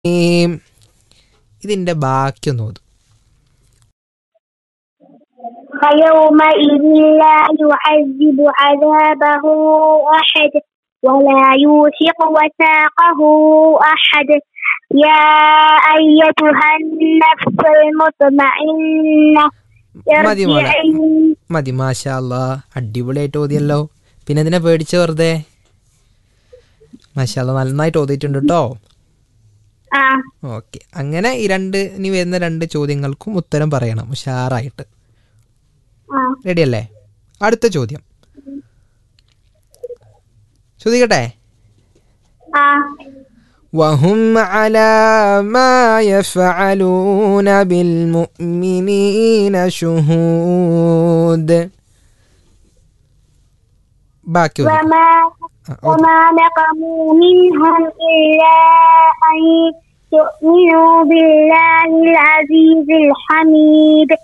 ഇതിൻ്റെ ബാക്കിയൊന്നും ഓതും فيومئذ لا يعذب عذابه أحد ولا يوثق وثاقه أحد يا أيتها النفس المطمئنة മതി മോളെ ارجعي മതി മാഷാ അല്ലാ അടിപൊളിയായിട്ട് ഓതിയല്ലോ പിന്നെ എന്തിനാ പേടിച്ച വെറുതെ മാഷാ അല്ലാ നന്നായിട്ട് ഓതിയിട്ടുണ്ട് കേട്ടോ آه ഓക്കെ അങ്ങനെ ഈ രണ്ട് ഇനി വരുന്ന രണ്ട് ചോദ്യങ്ങൾക്കും ഉത്തരം പറയണം ഉഷാറായിട്ട് آه റെഡിയല്ലേ അടുത്ത ചോദ്യം ചോദിക്കട്ടെ آه وهم على ما يفعلون بالمؤمنين شهود ബാക്കി ഓതി. وما ആ, ഓതി. وما نقموا منهم إلا أن يؤمنوا بالله العزيز الحميد